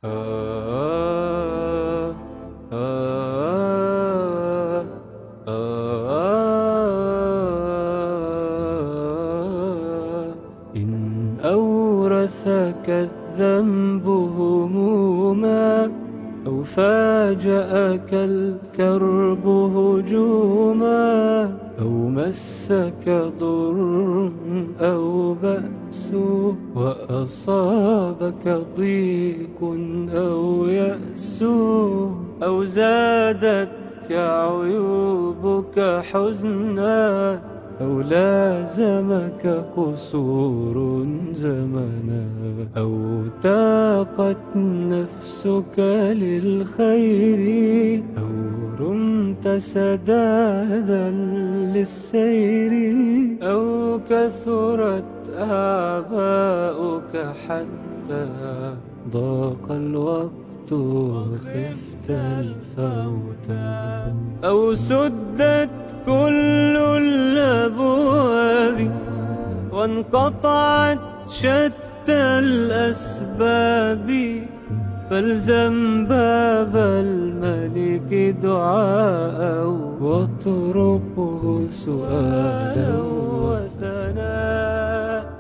إن أورثك الذنب هموما أو فاجأك الكرب هجوما أو مسك ضر أو بأس وأصابك ضيق أو يأس أو زادتك عيوبك حزنا أو لازمك قصور زمنا أو تاقت نفسك للخير أو رمت سدادا للسير أو كثرت أعباؤك حتى ضاق الوقت وخفت الفوت أو سدت كل الأبواب وانقطعت شتى الأسباب فالزم باب الملك دعاء واطرقه سؤالا وثناء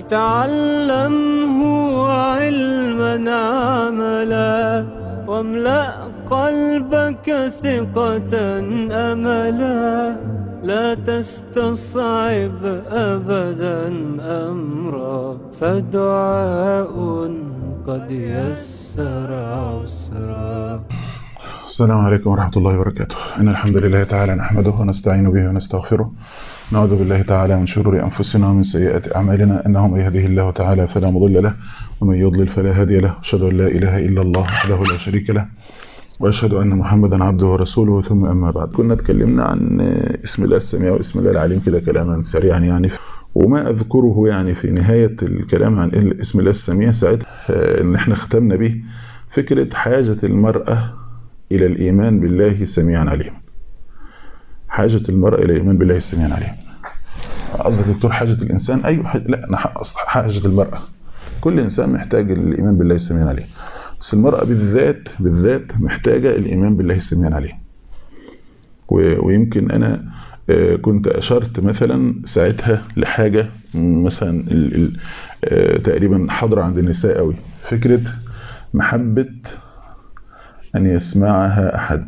وتعلمه علما عملا واملأ قلبك ثقة أملا لا تستصعب أبدا أمرا فدعاء قد يسر عسرا السلام عليكم ورحمة الله وبركاته إن الحمد لله تعالى نحمده ونستعين به ونستغفره نعوذ بالله تعالى من شرور أنفسنا ومن سيئات أعمالنا إنه من يهده الله تعالى فلا مضل له ومن يضلل فلا هادي له أشهد أن لا إله إلا الله وحده لا شريك له وأشهد أن محمدا عبده ورسوله ثم أما بعد كنا اتكلمنا عن اسم الله السميع واسم الله العليم كده كلاما سريعا يعني وما أذكره يعني في نهاية الكلام عن اسم الله السميع ساعتها إن احنا ختمنا به فكرة حاجة المرأة إلى الإيمان بالله سميعا عليما حاجة المرأة إلى الإيمان بالله سميعا عليما قصدك دكتور حاجة الإنسان أيوة حاجة لا أنا حاجة المرأة كل إنسان محتاج الإيمان بالله سميعا عليما بس المرأة بالذات بالذات محتاجة الإيمان بالله السميع عليه ويمكن أنا كنت أشرت مثلا ساعتها لحاجة مثلا تقريبا حاضرة عند النساء قوي فكرة محبة أن يسمعها أحد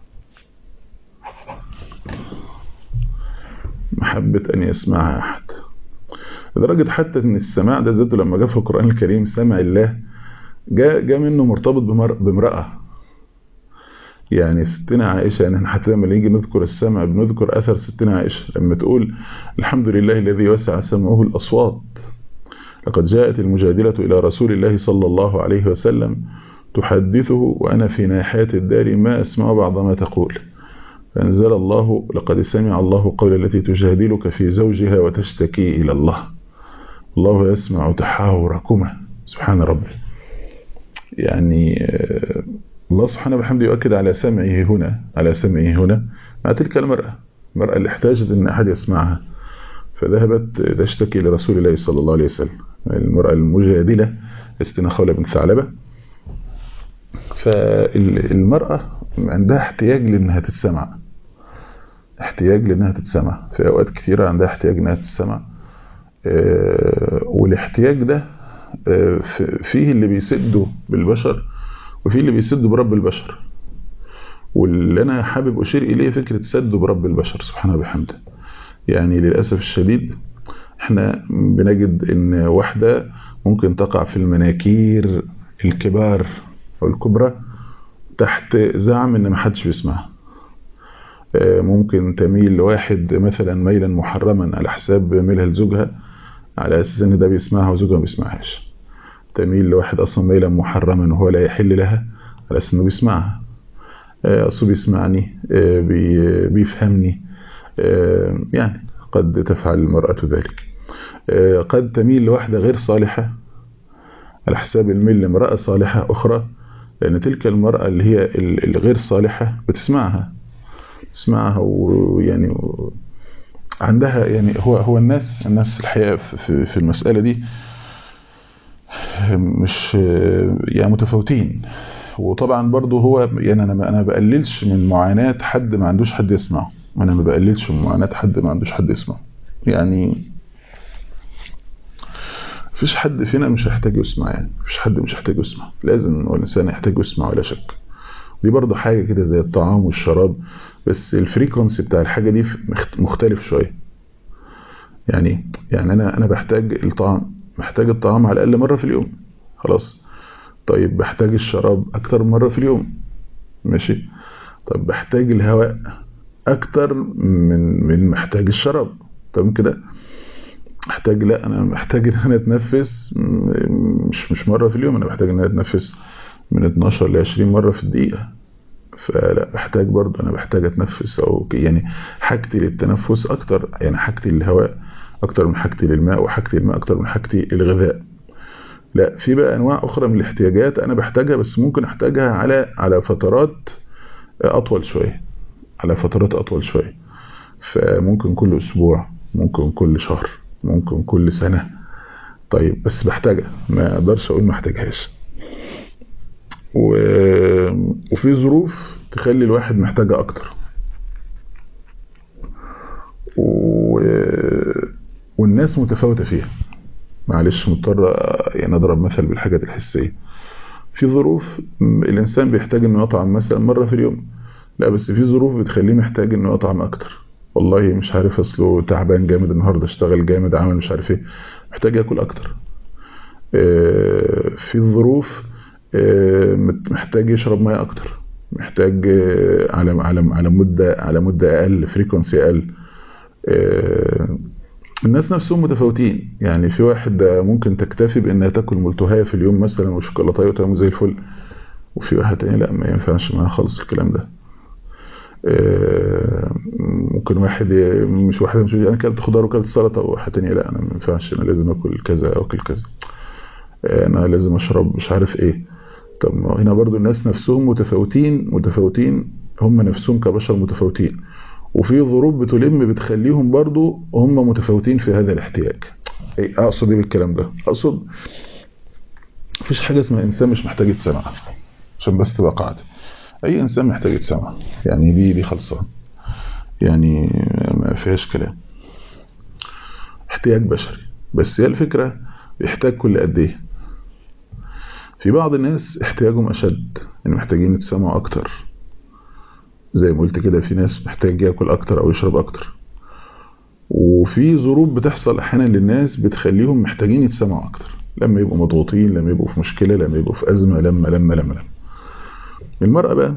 محبة أن يسمعها أحد لدرجة حتى أن السماع ده ذاته لما جاء في القرآن الكريم سمع الله جاء جاء منه مرتبط بامرأة يعني ستنا عائشة يعني حتى لما نيجي نذكر السمع بنذكر أثر ستنا عائشة لما تقول الحمد لله الذي وسع سمعه الأصوات لقد جاءت المجادلة إلى رسول الله صلى الله عليه وسلم تحدثه وأنا في ناحية الدار ما أسمع بعض ما تقول فأنزل الله لقد سمع الله قول التي تجادلك في زوجها وتشتكي إلى الله الله يسمع تحاوركما سبحان ربي يعني الله سبحانه وبحمده يؤكد على سمعه هنا على سمعه هنا مع تلك المرأة المرأة اللي احتاجت ان احد يسمعها فذهبت تشتكي لرسول الله صلى الله عليه وسلم المرأة المجادلة استنا خولة بن ثعلبة فالمرأة عندها احتياج لانها تتسمع احتياج لانها تتسمع في اوقات كثيرة عندها احتياج انها تتسمع والاحتياج ده فيه اللي بيسده بالبشر وفيه اللي بيسده برب البشر واللي انا حابب اشير اليه فكرة سده برب البشر سبحانه وبحمده يعني للأسف الشديد احنا بنجد ان واحدة ممكن تقع في المناكير الكبار او الكبرى تحت زعم ان محدش بيسمعها ممكن تميل لواحد مثلا ميلا محرما على حساب ميلها لزوجها على اساس ان ده بيسمعها وزوجها ما بيسمعهاش تميل لواحد اصلا ميلا محرما وهو لا يحل لها على اساس انه بيسمعها اصله بيسمعني بيفهمني يعني قد تفعل المرأة ذلك قد تميل لواحدة غير صالحة على حساب الميل لامرأة صالحة أخرى لأن تلك المرأة اللي هي الغير صالحة بتسمعها تسمعها ويعني عندها يعني هو هو الناس الناس الحقيقة في, في المسألة دي مش يعني متفاوتين وطبعا برضو هو يعني انا انا بقللش من معاناه حد ما عندوش حد يسمعه انا ما بقللش من معاناه حد ما عندوش حد يسمعه يعني مفيش حد فينا مش هيحتاج يسمع يعني مفيش حد مش هيحتاج يسمع لازم الانسان يحتاج يسمع ولا شك دي برضو حاجه كده زي الطعام والشراب بس الفريكونسي بتاع الحاجه دي مختلف شويه يعني يعني انا انا بحتاج الطعام محتاج الطعام على الاقل مره في اليوم خلاص طيب بحتاج الشراب اكتر من مره في اليوم ماشي طب بحتاج الهواء اكتر من من محتاج الشراب تمام كده محتاج لا انا محتاج ان انا اتنفس مش مش مره في اليوم انا محتاج ان انا اتنفس من 12 ل 20 مره في الدقيقه فلا بحتاج برضه انا بحتاج اتنفس او يعني حاجتي للتنفس اكتر يعني حاجتي للهواء اكتر من حاجتي للماء وحاجتي للماء اكتر من حاجتي للغذاء لا في بقى انواع اخرى من الاحتياجات انا بحتاجها بس ممكن احتاجها على على فترات اطول شويه على فترات اطول شويه فممكن كل اسبوع ممكن كل شهر ممكن كل سنه طيب بس بحتاجها ما اقدرش اقول ما احتاجهاش و... وفي ظروف تخلي الواحد محتاجها اكتر و... والناس متفاوتة فيها معلش مضطر يعني اضرب مثل بالحاجات الحسية في ظروف الانسان بيحتاج انه يطعم مثلا مرة في اليوم لا بس في ظروف بتخليه محتاج انه يطعم اكتر والله مش عارف اصله تعبان جامد النهارده اشتغل جامد عمل مش عارف ايه محتاج ياكل اكتر في الظروف محتاج يشرب ميه اكتر محتاج على على على مده على مده اقل فريكونسي اقل الناس نفسهم متفاوتين يعني في واحد ممكن تكتفي بانها تاكل ملتهايه في اليوم مثلا وشوكولاته وتمام زي الفل وفي واحد تاني لا ما ينفعش معاه خالص الكلام ده ممكن واحد مش واحد مش انا اكلت خضار وكلت سلطه وواحد تاني لا انا ما ينفعش انا لازم اكل كذا او اكل كذا انا لازم اشرب مش عارف ايه طب هنا برضو الناس نفسهم متفاوتين متفاوتين هم نفسهم كبشر متفاوتين وفي ظروف بتلم بتخليهم برضو هم متفاوتين في هذا الاحتياج اقصد ايه بالكلام ده اقصد مفيش حاجه اسمها انسان مش محتاج يتسمع عشان بس تبقى قاعده اي انسان محتاج يتسمع يعني دي دي خلصان يعني ما فيهاش كلام احتياج بشري بس هي الفكره بيحتاج كل قد ايه في بعض الناس احتياجهم اشد يعني محتاجين يتسمعوا اكتر زي ما قلت كده في ناس محتاج ياكل اكتر او يشرب اكتر وفي ظروف بتحصل احيانا للناس بتخليهم محتاجين يتسمعوا اكتر لما يبقوا مضغوطين لما يبقوا في مشكله لما يبقوا في ازمه لما لما لما, لما. المرأة بقى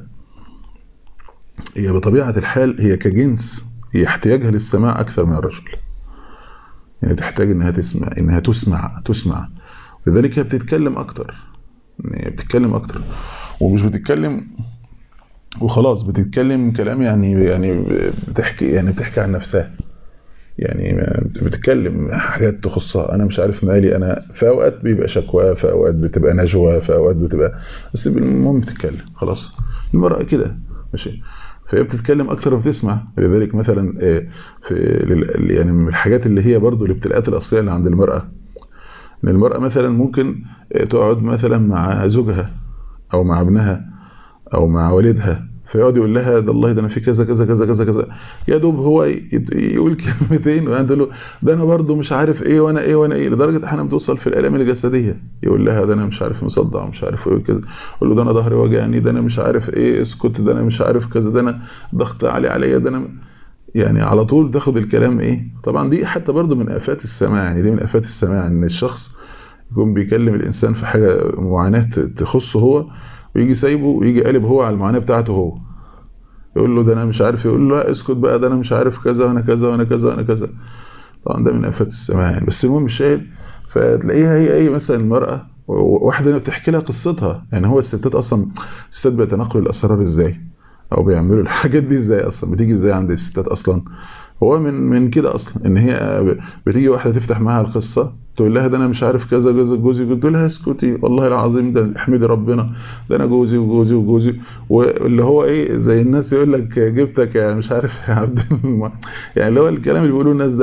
هي بطبيعة الحال هي كجنس هي احتياجها للسماع أكثر من الرجل يعني تحتاج إنها تسمع إنها تسمع تسمع لذلك هي بتتكلم أكتر يعني بتتكلم أكتر ومش بتتكلم وخلاص بتتكلم كلام يعني يعني بتحكي يعني بتحكي عن نفسها يعني بتتكلم حاجات تخصها انا مش عارف مالي انا في اوقات بيبقى شكوى في اوقات بتبقى نجوى في اوقات بتبقى بس المهم بتتكلم خلاص المرأة كده ماشي فهي بتتكلم اكتر ما بتسمع لذلك مثلا في يعني من الحاجات اللي هي برضو الابتلاءات الاصليه اللي عند المرأة ان المرأة مثلا ممكن تقعد مثلا مع زوجها او مع ابنها او مع والدها فيقعد يقول لها ده الله ده انا في كذا كذا كذا كذا كذا يا دوب هو يقول كلمتين وانت له ده انا برضو مش عارف ايه وانا ايه وانا ايه لدرجه احيانا بتوصل في الالام الجسديه يقول لها ده انا مش عارف مصدع ومش عارف ايه كذا يقول له ده انا ظهري وجعني ده انا مش عارف ايه اسكت ده انا مش عارف كذا ده انا ضغط عالي عليا ده انا يعني على طول تاخد الكلام ايه طبعا دي حتى برضو من افات السماع يعني دي من افات السماع ان الشخص يكون بيكلم الانسان في حاجه معاناه تخصه هو ويجي سايبه ويجي قالب هو على المعاناه بتاعته هو يقول له ده انا مش عارف يقول له لا اسكت بقى ده انا مش عارف كذا وانا كذا وانا كذا وانا كذا طبعا ده من افات السماع يعني بس المهم الشاهد فتلاقيها هي اي مثلا المراه واحده بتحكي لها قصتها يعني هو الستات اصلا الستات بيتناقلوا الاسرار ازاي او بيعملوا الحاجات دي ازاي اصلا بتيجي ازاي عند الستات اصلا هو من من كده اصلا ان هي بتيجي واحده تفتح معاها القصه تقول لها ده انا مش عارف كذا جوزي جوزي قلت لها اسكتي والله العظيم ده احمدي ربنا ده انا جوزي وجوزي وجوزي واللي هو ايه زي الناس يقول لك جبتك يا مش عارف يا عبد يعني اللي هو الكلام اللي بيقولوه الناس ده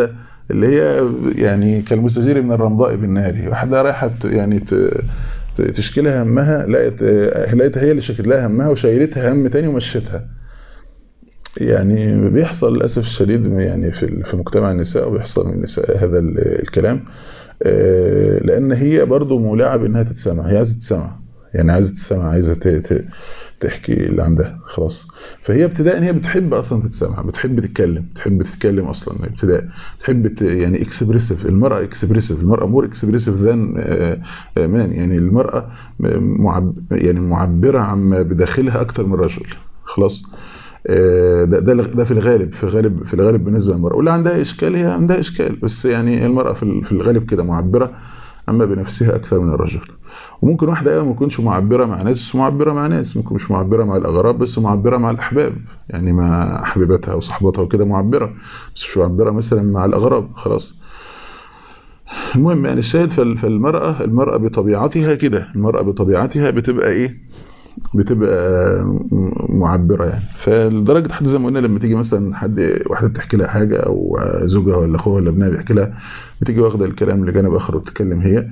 اللي هي يعني كالمستجير من الرمضاء بالنار واحده رايحه يعني تشكيلها همها لقيت لقيت هي اللي شكلت لها همها وشايلتها هم تاني ومشيتها يعني بيحصل للاسف الشديد يعني في في مجتمع النساء وبيحصل من النساء هذا الكلام لان هي برضو مولعه بانها تتسمع هي عايزه تتسمع يعني عايزه تتسمع عايزه تحكي اللي عندها خلاص فهي ابتداء هي بتحب اصلا تتسمع بتحب تتكلم بتحب تتكلم اصلا ابتداء تحب يعني اكسبريسيف المراه اكسبريسيف المراه مور اكسبريسيف ذان مان يعني المراه معب يعني معبره عما بداخلها اكتر من الرجل خلاص ده ده ده في الغالب في الغالب في الغالب بالنسبه للمراه واللي عندها اشكال هي عندها اشكال بس يعني المراه في الغالب كده معبره اما بنفسها اكثر من الرجل وممكن واحده ايوه ما تكونش معبره مع ناس بس معبره مع ناس ممكن مش معبره مع الاغراب بس معبره مع الاحباب يعني مع حبيباتها وصحباتها وكده معبره بس مش معبره مثلا مع الاغراب خلاص المهم يعني الشاهد فالمراه المراه بطبيعتها كده المراه بطبيعتها بتبقى ايه بتبقى معبره يعني فلدرجه حد زي ما قلنا لما تيجي مثلا حد واحده بتحكي لها حاجه او زوجها ولا اخوها ولا ابنها بيحكي لها بتيجي واخده الكلام لجانب اخر وتتكلم هي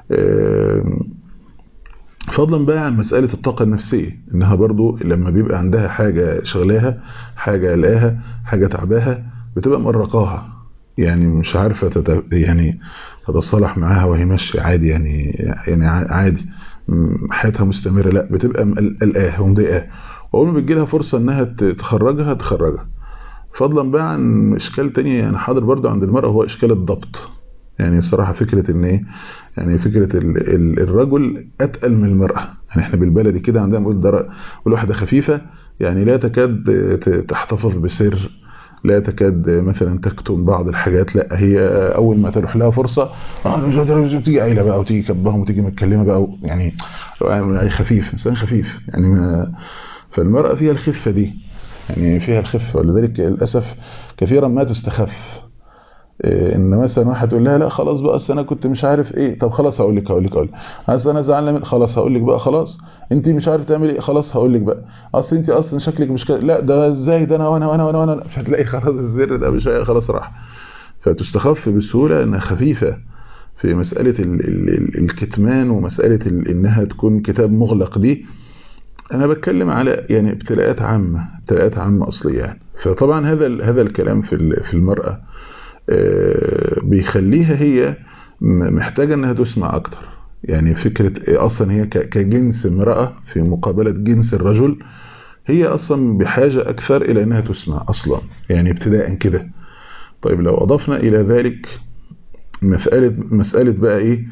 فضلا بقى عن مسألة الطاقة النفسية انها برضو لما بيبقى عندها حاجة شغلاها حاجة قلقاها حاجة تعباها بتبقى مرقاها يعني مش عارفة تت... يعني تتصالح معاها وهي ماشية عادي يعني يعني عادي حياتها مستمرة لا بتبقى قلقاها ومضايقاها واول ما بتجي لها فرصة انها تخرجها تخرجها فضلا بقى عن اشكال تاني يعني حاضر برضو عند المرأة هو اشكال الضبط يعني الصراحة فكرة ان ايه يعني فكرة ال ال الرجل اتقل من المرأة يعني احنا بالبلدي كده عندنا نقول ده واحدة خفيفة يعني لا تكاد تحتفظ بسر لا تكاد مثلا تكتم بعض الحاجات لا هي اول ما تروح لها فرصة تيجي قايله بقى وتيجي كبهم وتيجي متكلمه بقى يعني خفيف انسان خفيف يعني ما فالمرأة فيها الخفة دي يعني فيها الخفة ولذلك للأسف كثيرا ما تستخف ان مثلا واحد يقول لها لا خلاص بقى اصل انا كنت مش عارف ايه طب خلاص هقول لك هقول لك هقول لك اصل انا زعلان من خلاص هقول لك بقى خلاص انت مش عارف تعملي ايه خلاص هقول لك بقى اصل انت اصلا شكلك مش كده لا ده ازاي ده انا وانا وانا وانا, وأنا. فتلاقي خلاص الزر ده مش خلاص راح فتستخف بسهوله انها خفيفه في مساله ال ال ال الكتمان ومساله انها تكون كتاب مغلق دي انا بتكلم على يعني ابتلاءات عامه ابتلاءات عامه اصليه يعني فطبعا هذا هذا الكلام في في المراه بيخليها هي محتاجة انها تسمع اكتر يعني فكرة اصلا هي كجنس امرأة في مقابلة جنس الرجل هي اصلا بحاجة اكثر الى انها تسمع اصلا يعني ابتداء كده طيب لو اضفنا الى ذلك مسألة, مسألة بقى ايه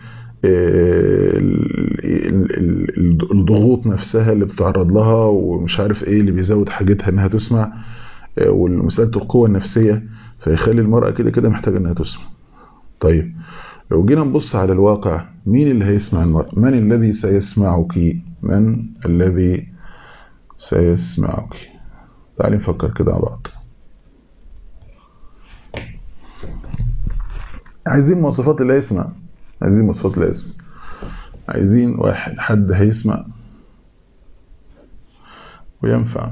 الضغوط نفسها اللي بتتعرض لها ومش عارف ايه اللي بيزود حاجتها انها تسمع ومسألة القوة النفسية فيخلي المرأة كده كده محتاجة انها تسمع طيب لو جينا نبص على الواقع مين اللي هيسمع المرأة من الذي سيسمعك من الذي سيسمعك تعالي نفكر كده مع بعض عايزين مواصفات اللي هيسمع عايزين مواصفات اللي هيسمع عايزين واحد حد هيسمع وينفع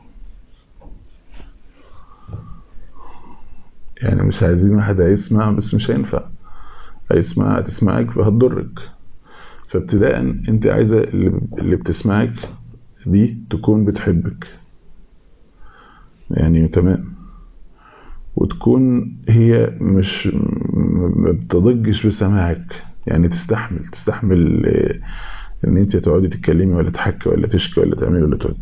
يعني مش عايزين واحد هيسمع بس مش هينفع هيسمع هتسمعك فهتضرك فابتداء انت عايزة اللي بتسمعك دي تكون بتحبك يعني تمام وتكون هي مش ما بتضجش بسماعك يعني تستحمل تستحمل ان انت تقعدي تتكلمي ولا تحكي ولا تشكي ولا تعملي ولا تودي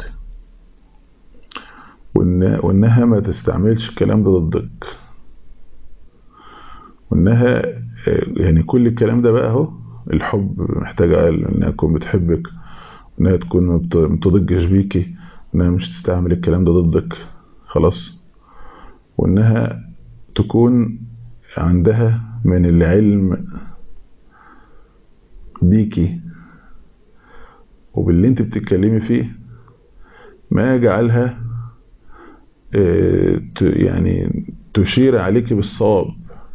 وإن وانها ما تستعملش الكلام ده ضدك وانها يعني كل الكلام ده بقى اهو الحب محتاجة انها تكون بتحبك انها تكون ما بتضجش بيكي انها مش تستعمل الكلام ده ضدك خلاص وانها تكون عندها من العلم بيكي وباللي انت بتتكلمي فيه ما يجعلها يعني تشير عليك بالصواب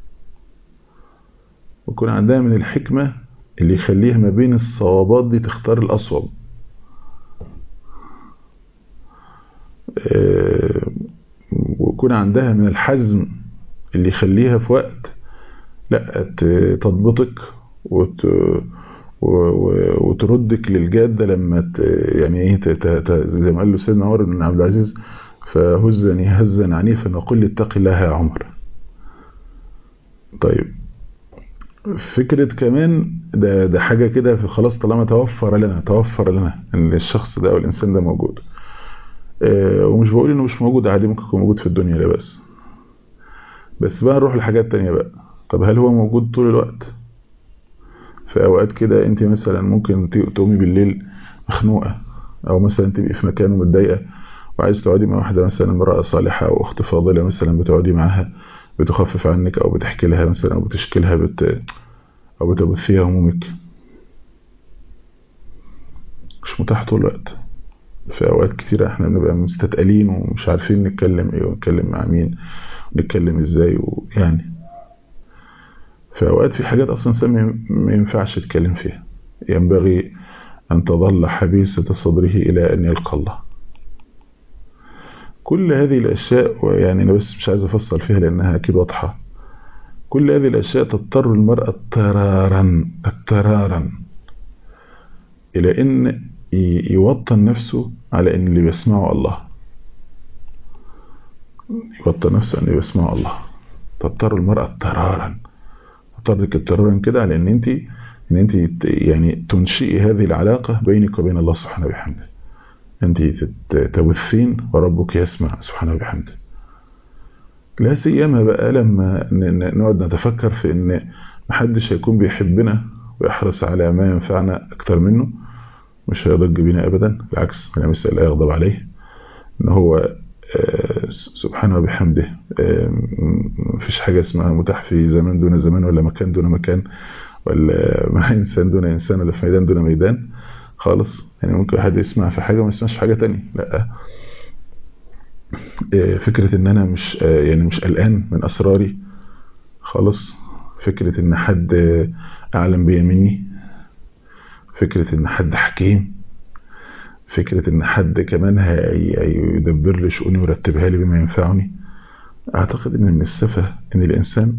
ويكون عندها من الحكمة اللي يخليها ما بين الصوابات دي تختار الأصوب ويكون عندها من الحزم اللي يخليها في وقت لا تضبطك وت وتردك للجادة لما ت... يعني ايه ت... ت... زي ما قال له سيدنا عمر بن عبد العزيز فهزني هزا عنيفا وقل لي اتق الله يا عمر طيب فكرة كمان ده ده حاجة كده خلاص طالما توفر لنا توفر لنا ان الشخص ده او الانسان ده موجود اه ومش بقول انه مش موجود عادي ممكن يكون موجود في الدنيا لا بس بس بقى نروح لحاجات تانية بقى طب هل هو موجود طول الوقت في اوقات كده انت مثلا ممكن تقومي بالليل مخنوقة او مثلا تبقي في مكان ومتضايقة وعايز تقعدي مع واحدة مثلا امرأة صالحة او اخت فاضلة مثلا بتقعدي معاها بتخفف عنك او بتحكي لها مثلا او بتشكي لها بت او بتبثيها همومك مش متاح طول الوقت في اوقات كتيرة احنا بنبقى مستتقلين ومش عارفين نتكلم ايه ونتكلم مع مين ونتكلم ازاي ويعني في اوقات في حاجات اصلا سامي ما ينفعش تتكلم فيها ينبغي ان تظل حبيسة صدره الى ان يلقى الله كل هذه الاشياء يعني انا بس مش عايز افصل فيها لانها اكيد واضحة كل هذه الاشياء تضطر المرأة اضطرارا اضطرارا الى ان يوطن نفسه على ان اللي بيسمعه الله يوطن نفسه ان اللي بيسمعه الله تضطر المرأة اضطرارا تضطرك اضطرارا كده على ان انت ان انت يعني تنشئي هذه العلاقة بينك وبين الله سبحانه وبحمده انت تبثين وربك يسمع سبحانه وبحمده لا سيما بقى لما نقعد نتفكر في ان محدش هيكون بيحبنا ويحرص على ما ينفعنا اكتر منه مش هيضج بينا ابدا بالعكس انا مسأل لا يغضب عليه ان هو سبحانه وبحمده مفيش حاجة اسمها متاح في زمان دون زمان ولا مكان دون مكان ولا مع إنسان دون إنسان ولا في ميدان دون ميدان خالص يعني ممكن واحد يسمع في حاجة وما يسمعش في حاجة تانية لا فكرة ان انا مش يعني مش قلقان من اسراري خالص فكرة ان حد اعلم بيا مني فكرة ان حد حكيم فكرة ان حد كمان هيدبر لي شؤوني ويرتبها لي بما ينفعني اعتقد ان من السفه ان الانسان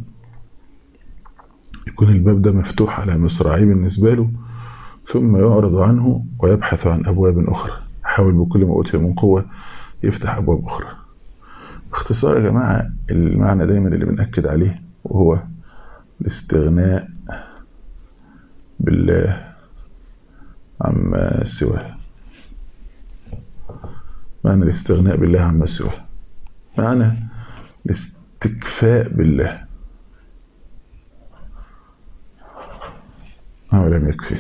يكون الباب ده مفتوح على مصراعيه بالنسبة له ثم يعرض عنه ويبحث عن ابواب اخرى يحاول بكل ما اوتي من قوة يفتح ابواب اخرى باختصار يا جماعة المعنى دايما اللي بنأكد عليه وهو الاستغناء بالله عما سواه معنى الاستغناء بالله عما سواه معنى الاستكفاء بالله ولم يكفي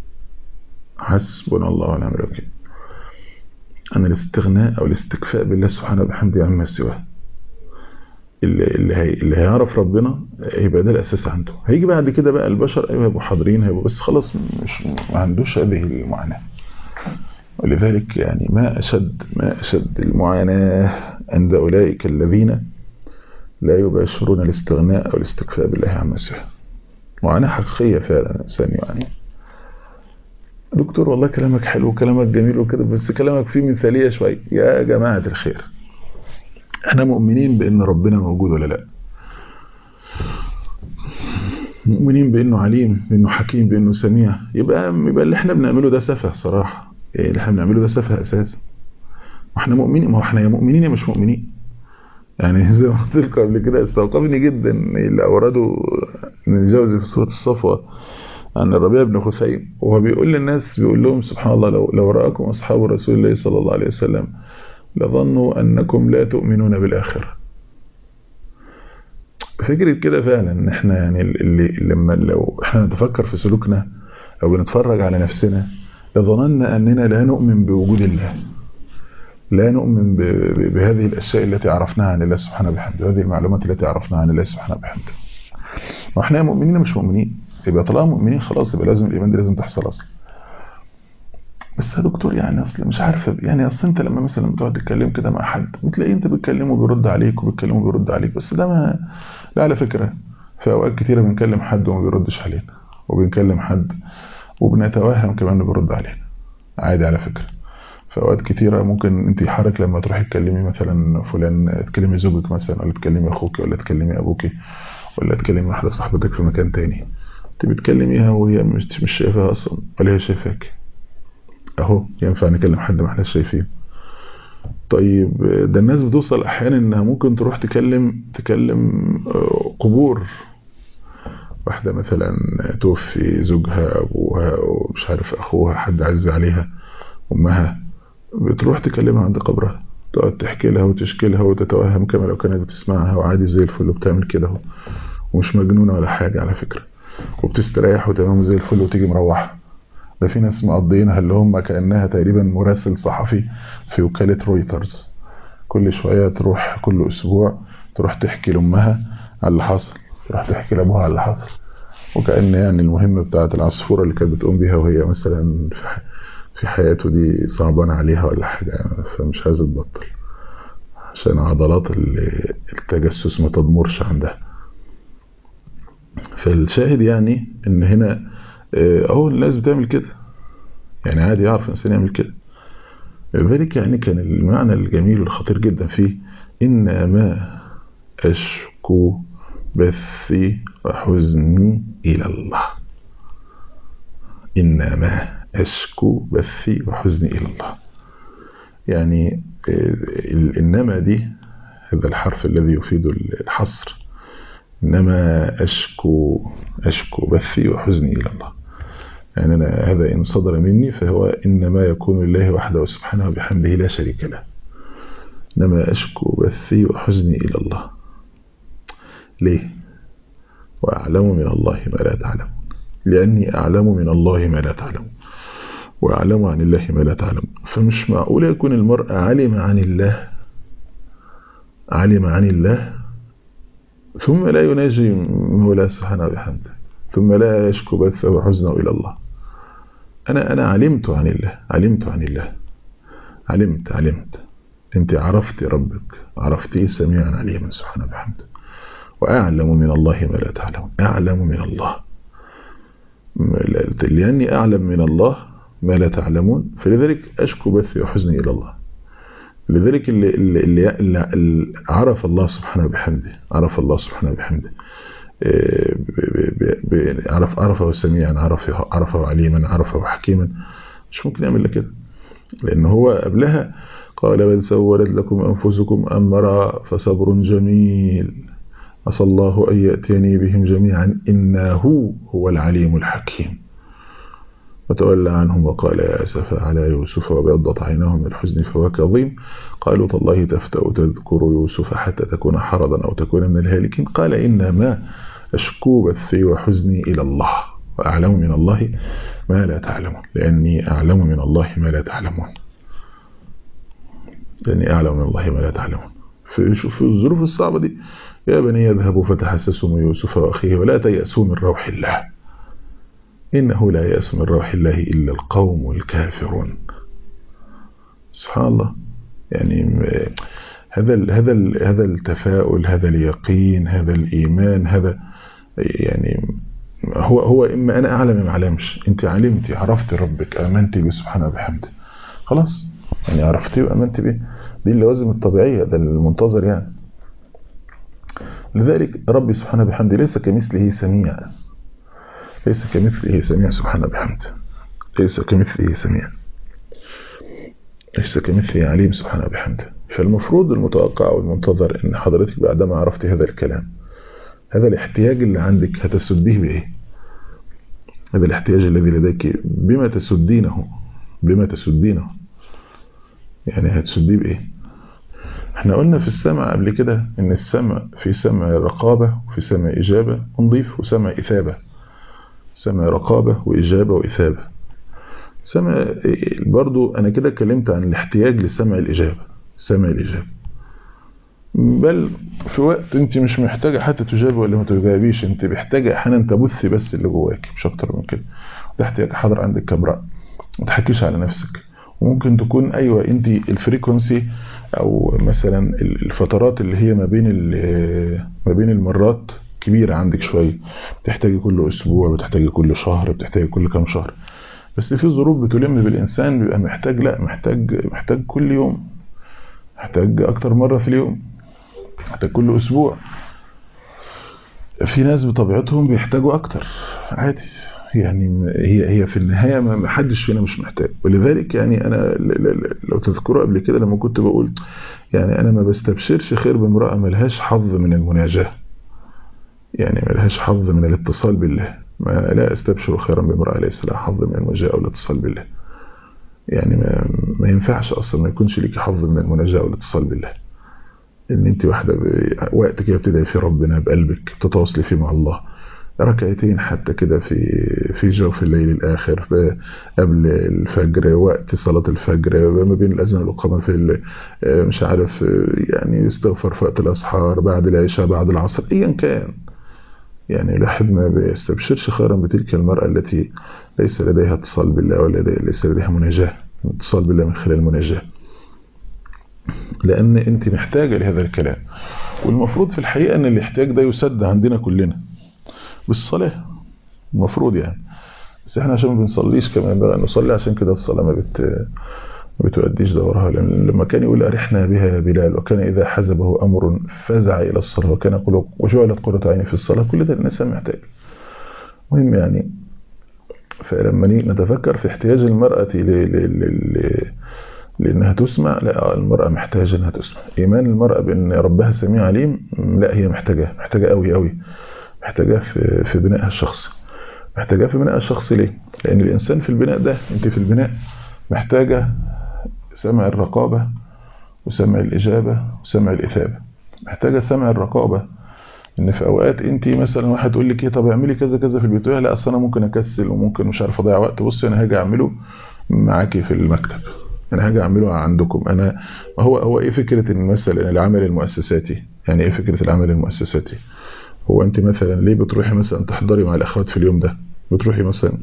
حسبنا الله ونعم الوكيل أن الاستغناء أو الاستكفاء بالله سبحانه وبحمده عما سواه اللي, اللي, هي اللي هيعرف ربنا يبقى ده الأساس عنده هيجي بعد كده بقى البشر أيوة هيبقوا حاضرين هيبقوا بس خلاص مش ما عندوش هذه المعاناة ولذلك يعني ما أشد ما أشد المعاناة عند أولئك الذين لا يباشرون الاستغناء أو الاستكفاء بالله عما سواه معاناة حقيقية فعلا الإنسان يعني دكتور والله كلامك حلو وكلامك جميل وكده بس كلامك فيه مثالية شوية يا جماعة الخير احنا مؤمنين بأن ربنا موجود ولا لا مؤمنين بأنه عليم بأنه حكيم بأنه سميع يبقى يبقى اللي احنا بنعمله ده سفه صراحة اللي احنا بنعمله ده سفه أساسا واحنا مؤمنين ما هو احنا يا مؤمنين يا مش مؤمنين يعني زي ما قلت لكم قبل كده استوقفني جدا اللي أورده الجوزي في سورة الصفوة عن الربيع بن خثيم وهو بيقول للناس بيقول لهم سبحان الله لو, لو رأكم أصحاب رسول الله صلى الله عليه وسلم لظنوا أنكم لا تؤمنون بالآخرة فكرة كده فعلا ان احنا يعني اللي لما لو احنا نتفكر في سلوكنا او بنتفرج على نفسنا لظننا أننا لا نؤمن بوجود الله لا نؤمن بهذه الأشياء التي عرفناها عن الله سبحانه وبحمده هذه المعلومات التي عرفناها عن الله سبحانه وبحمده واحنا مؤمنين مش مؤمنين يبقى طالما مؤمنين خلاص يبقى لازم الإيمان دي لازم تحصل أصلا بس يا دكتور يعني أصل مش عارف يعني أصل أنت لما مثلا بتقعد تتكلم كده مع حد بتلاقيه أنت بتكلمه بيرد عليك وبتكلمه بيرد عليك بس ده ما لا على فكرة في أوقات كتيرة بنكلم حد وما بيردش علينا وبنكلم حد وبنتوهم كمان انه بيرد علينا عادي على فكرة في اوقات كتيره ممكن انت يحرك لما تروحي تكلمي مثلا فلان تكلمي زوجك مثلا ولا تكلمي اخوك ولا تكلمي ابوك ولا تكلمي واحده صاحبتك في مكان تاني انت بتكلميها وهي مش مش شايفاها اصلا ولا هي شايفاك اهو ينفع نكلم حد ما احنا شايفين طيب ده الناس بتوصل احيانا انها ممكن تروح تكلم تكلم قبور واحدة مثلا توفي زوجها ابوها ومش عارف اخوها حد عز عليها امها بتروح تكلمها عند قبرها تقعد تحكي لها وتشكي لها وتتوهم كما لو كانت بتسمعها وعادي زي الفل وبتعمل كده اهو ومش مجنونة ولا حاجة على فكرة وبتستريح وتمام زي الفل وتيجي مروحة ده في ناس مقضيينها اللي هم كأنها تقريبا مراسل صحفي في وكالة رويترز كل شوية تروح كل أسبوع تروح تحكي لأمها على اللي حصل تروح تحكي لأبوها على اللي حصل وكأن يعني المهمة بتاعة العصفورة اللي كانت بتقوم بيها وهي مثلا في حياته دي صعبان عليها ولا حاجة فمش عايزة تبطل عشان عضلات التجسس ما تضمرش عندها فالشاهد يعني ان هنا اهو الناس بتعمل كده يعني عادي يعرف الانسان يعمل كده لذلك يعني كان المعنى الجميل والخطير جدا فيه إنما أشكو بثي وحزني إلى الله إنما أشكو بثي وحزني إلى الله يعني إنما دي هذا الحرف الذي يفيد الحصر إنما أشكو أشكو بثي وحزني إلى الله يعني أنا هذا إن صدر مني فهو إنما يكون لله وحده سبحانه وبحمده لا شريك له إنما أشكو بثي وحزني إلى الله ليه وأعلم من الله ما لا تعلم لأني أعلم من الله ما لا تعلم وأعلم عن الله ما لا تعلم فمش معقول يكون المرء علم عن الله علم عن الله ثم لا يناجي مولاه سبحانه وبحمده ثم لا يشكو بثه وحزنه إلى الله أنا أنا علمت عن الله علمت عن الله علمت علمت أنت عرفت ربك عرفتيه سميعا عليما سبحانه وبحمده وأعلم من الله ما لا تعلم أعلم من الله لأني أعلم من الله ما لا تعلمون فلذلك أشكو بثي وحزني إلى الله لذلك اللي, اللي, اللي, اللي عرف الله سبحانه وبحمده عرف الله سبحانه وبحمده عرف عرفه سميعا عرفه عرفه عليما عرفه حكيما مش ممكن يعمل كده لأن هو قبلها قال بل سولت لكم أنفسكم أمرا فصبر جميل عسى الله أن يأتيني بهم جميعا إنه هو العليم الحكيم وتولى عنهم وقال يا أسف على يوسف وبيضت عيناه من الحزن فهو كظيم قالوا تالله تفتأ تذكر يوسف حتى تكون حرضا أو تكون من الهالكين قال إنما أشكو بثي وحزني إلى الله وأعلم من الله ما لا تعلمون لأني أعلم من الله ما لا تعلمون لأني أعلم من الله ما لا تعلمون في, في الظروف الصعبة دي يا بني يذهبوا فتحسسوا من يوسف وأخيه ولا تيأسوا من روح الله إنه لا يأس من روح الله إلا القوم الكافرون سبحان الله يعني هذا هذا هذا التفاؤل هذا اليقين هذا الإيمان هذا يعني هو هو إما أنا أعلم ما أعلمش أنت علمتي عرفتي ربك آمنتي به سبحانه وبحمده خلاص يعني عرفتي وآمنتي به دي اللوازم الطبيعية ده المنتظر يعني لذلك ربي سبحانه وبحمده ليس كمثله سميع ليس كمثله سميع سبحانه وبحمده ليس كمثله سميع ليس كمثله عليم سبحانه وبحمده فالمفروض المتوقع والمنتظر ان حضرتك بعدما عرفت هذا الكلام هذا الاحتياج اللي عندك هتسديه بايه هذا الاحتياج الذي لديك بما تسدينه بما تسدينه يعني هتسديه بايه احنا قلنا في السمع قبل كده ان السمع في سمع رقابة وفي سمع اجابة نضيف وسمع اثابة سمع رقابة واجابة واثابة سمع برضو انا كده اتكلمت عن الاحتياج لسمع الاجابة سمع الاجابة بل في وقت انت مش محتاجة حتى تجابي ولا ما تجابيش انت محتاجة احيانا تبثي بس اللي جواك مش اكتر من كده ده احتياج حاضر عندك كاميرا ما تحكيش على نفسك وممكن تكون ايوه انت الفريكونسي او مثلا الفترات اللي هي ما بين ما بين المرات كبيرة عندك شوية بتحتاجي كل اسبوع بتحتاجي كل شهر بتحتاجي كل كام شهر بس في ظروف بتلم بالإنسان بيبقى محتاج لا محتاج محتاج كل يوم محتاج أكتر مرة في اليوم محتاج كل أسبوع في ناس بطبيعتهم بيحتاجوا أكتر عادي يعني هي هي في النهاية ما حدش فينا مش محتاج ولذلك يعني أنا لو تذكروا قبل كده لما كنت بقول يعني أنا ما بستبشرش خير بامرأة ملهاش حظ من المناجاة يعني ملهاش حظ من الاتصال بالله ما لا استبشر خيرا بامرأة ليس لها حظ من المناجاة أو الاتصال بالله يعني ما, ما ينفعش أصلا ما يكونش ليكي حظ من المناجاة أو الاتصال بالله ان انت واحدة وقت كده بتدعي في ربنا بقلبك بتتواصلي فيه مع الله ركعتين حتى كده في في جوف الليل الآخر قبل الفجر وقت صلاة الفجر ما بين الأذان والإقامة في مش عارف يعني يستغفر في وقت الأسحار بعد العشاء بعد العصر أيا كان يعني الواحد ما بيستبشرش خيرا بتلك المرأة التي ليس لديها اتصال بالله ولا ليس لديها مناجاة اتصال بالله من خلال المناجاة لأن أنت محتاجة لهذا الكلام والمفروض في الحقيقة أن الاحتياج ده يسد عندنا كلنا بالصلاة المفروض يعني بس احنا عشان ما بنصليش كما ينبغي أن نصلي عشان كده الصلاة ما بت ما بتؤديش دورها لأن لما كان يقول أرحنا بها يا بلال وكان إذا حزبه أمر فزع إلى الصلاة وكان يقول وجعلت قرة عيني في الصلاة كل ده الإنسان محتاج مهم يعني فلما نتفكر في احتياج المرأة ل... ل... ل... لأنها تسمع لا المرأة محتاجة أنها تسمع إيمان المرأة بأن ربها سميع عليم لا هي محتاجة محتاجة قوي قوي محتاجة في, في بنائها الشخصي محتاجة في بنائها الشخصي ليه؟ لأن الإنسان في البناء ده أنت في البناء محتاجة سمع الرقابة وسمع الإجابة وسمع الإثابة محتاجة سمع الرقابة ان في اوقات انت مثلا واحد يقول لك ايه طب اعملي كذا كذا في البيت لا اصل انا ممكن اكسل وممكن مش عارف اضيع وقت بصي انا هاجي اعمله معاكي في المكتب انا هاجي اعمله عندكم انا هو هو ايه فكره مثلا العمل المؤسساتي يعني ايه فكره العمل المؤسساتي هو انت مثلا ليه بتروحي مثلا تحضري مع الاخوات في اليوم ده بتروحي مثلا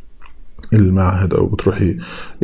المعهد او بتروحي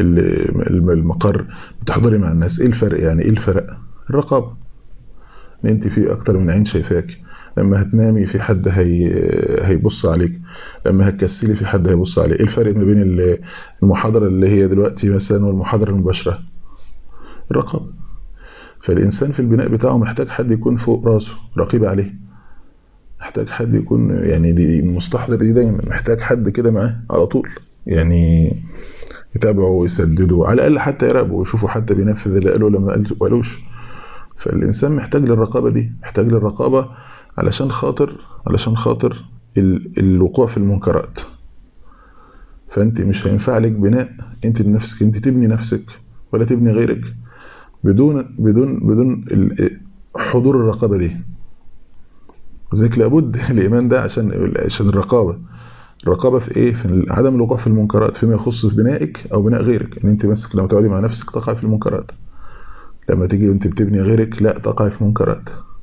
المقر بتحضري مع الناس ايه الفرق يعني ايه الفرق الرقابه ان انت في اكتر من عين شايفاك لما هتنامي في حد هي هيبص عليك لما هتكسلي في حد هيبص عليك ايه الفرق ما بين المحاضره اللي هي دلوقتي مثلا والمحاضره المباشره الرقابه فالانسان في البناء بتاعه محتاج حد يكون فوق راسه رقيب عليه محتاج حد يكون يعني دي المستحضر دي دايما محتاج حد كده معاه على طول يعني يتابعه ويسدده على الاقل حتى يراقبه ويشوفوا حتى بينفذ اللي قاله لما ما قالوش فالانسان محتاج للرقابه دي محتاج للرقابه علشان خاطر علشان خاطر الوقوع في المنكرات فانت مش هينفع لك بناء انت بنفسك انت تبني نفسك ولا تبني غيرك بدون بدون بدون حضور الرقابه دي ذلك لابد الايمان ده عشان عشان الرقابه الرقابه في ايه في عدم الوقوع في المنكرات فيما يخص في بنائك او بناء غيرك ان انت بس لما تقعدي مع نفسك تقع في المنكرات لما تيجي وانت بتبني غيرك لا تقع في منكرات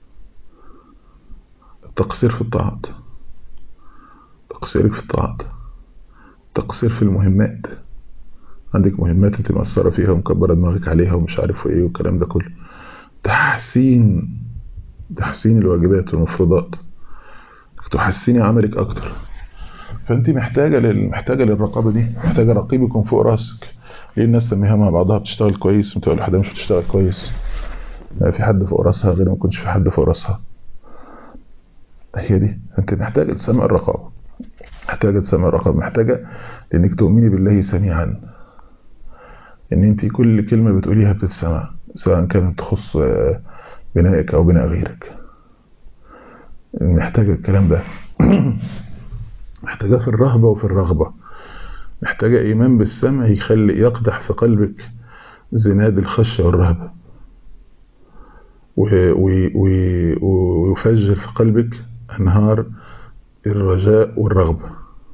تقصير في الطاعات تقصيرك في الطاعات تقصير في المهمات عندك مهمات انت مقصرة فيها ومكبرة دماغك عليها ومش عارف ايه والكلام ده كله تحسين تحسين الواجبات والمفروضات تحسيني عملك اكتر فانت محتاجة لل... محتاجة للرقابة دي محتاجة رقيب يكون فوق راسك ليه الناس تسميها مع بعضها بتشتغل كويس متقول لحد مش بتشتغل كويس في حد فوق راسها غير ما يكونش في حد فوق راسها هي دي انت محتاجة تسمع الرقابة محتاجة تسمع الرقابة محتاجة لانك تؤمني بالله سميعا ان انت كل كلمة بتقوليها بتتسمع سواء كانت تخص بنائك او بناء غيرك محتاجة الكلام ده محتاجة في الرهبة وفي الرغبة محتاجة ايمان بالسمع يخلي يقدح في قلبك زناد الخشية والرهبة ويفجر في قلبك انهار الرجاء والرغبة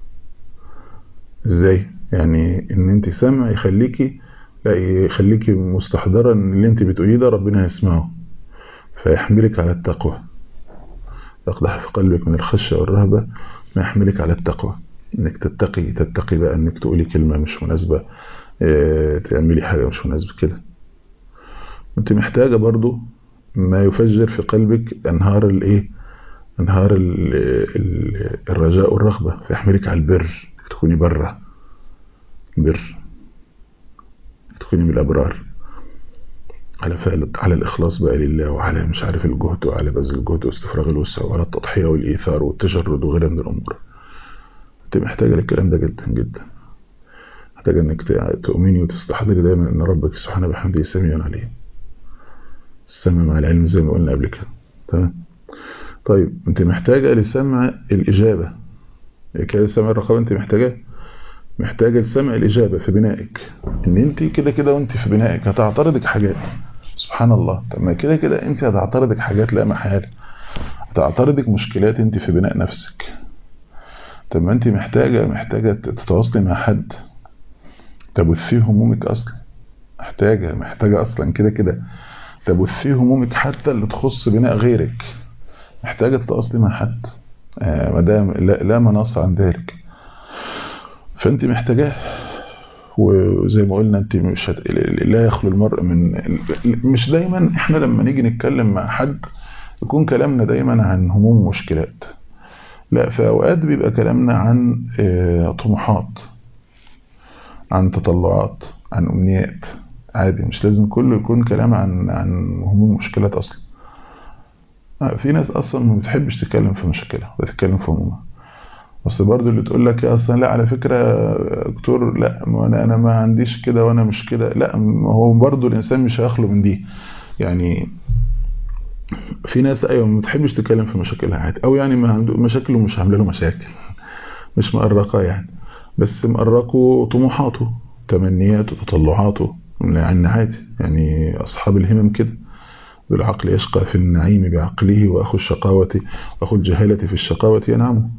ازاي يعني ان انت سمع يخليكي لا يخليكي مستحضرة ان اللي انت بتقوليه ده ربنا يسمعه فيحملك على التقوى يقدح في قلبك من الخشية والرهبة ما يحملك على التقوى انك تتقي تتقي بقى انك تقولي كلمة مش مناسبة اه تعملي حاجة مش مناسبة كده انت محتاجة برضو ما يفجر في قلبك انهار الايه انهار ال ال الرجاء والرغبة فيحملك على البر تكوني برة بر تكوني من الأبرار على فعل على الإخلاص بقى لله وعلى مش عارف الجهد وعلى بذل الجهد واستفراغ الوسع وعلى التضحية والإيثار والتجرد وغيرها من الأمور أنت محتاجة للكلام ده جدا جدا محتاجة إنك تؤمني وتستحضري دايما إن ربك سبحانه بحمده سميع عليم السمع مع العلم زي ما قلنا قبل كده تمام طيب أنت محتاجة لسمع الإجابة كده سمع الرقابة أنت محتاجة محتاجة لسمع الإجابة في بنائك إن أنت كده كده وأنت في بنائك هتعترضك حاجات سبحان الله طب ما كده كده أنت هتعترضك حاجات لا محالة هتعترضك مشكلات أنت في بناء نفسك طب ما أنت محتاجة محتاجة تتواصلي مع حد تبثيه همومك أصلا محتاجة محتاجة أصلا كده كده تبثيه همومك حتى اللي تخص بناء غيرك محتاجة تتواصلي مع حد آه مدام لا, لا مناص عن ذلك فانت محتاجاه وزي ما قلنا انت مش هت... لا يخلو المرء من مش دايما احنا لما نيجي نتكلم مع حد يكون كلامنا دايما عن هموم ومشكلات لا في اوقات بيبقى كلامنا عن طموحات عن تطلعات عن امنيات عادي مش لازم كله يكون كلام عن عن هموم ومشكلات اصلا في ناس اصلا ما بتحبش تتكلم في مشاكلها بتتكلم في همومها بس برضو اللي تقول لك اصلا لا على فكره دكتور لا ما انا انا ما عنديش كده وانا مش كده لا ما هو برضو الانسان مش هيخلو من دي يعني في ناس ايوه ما بتحبش تتكلم في مشاكلها عادي او يعني ما عنده مشاكله مش عامله له مشاكل مش مقرقه يعني بس مقرقه طموحاته تمنياته تطلعاته يعني عادي يعني اصحاب الهمم كده بالعقل يشقى في النعيم بعقله واخو الشقاوه واخو الجهاله في الشقاوه ينعم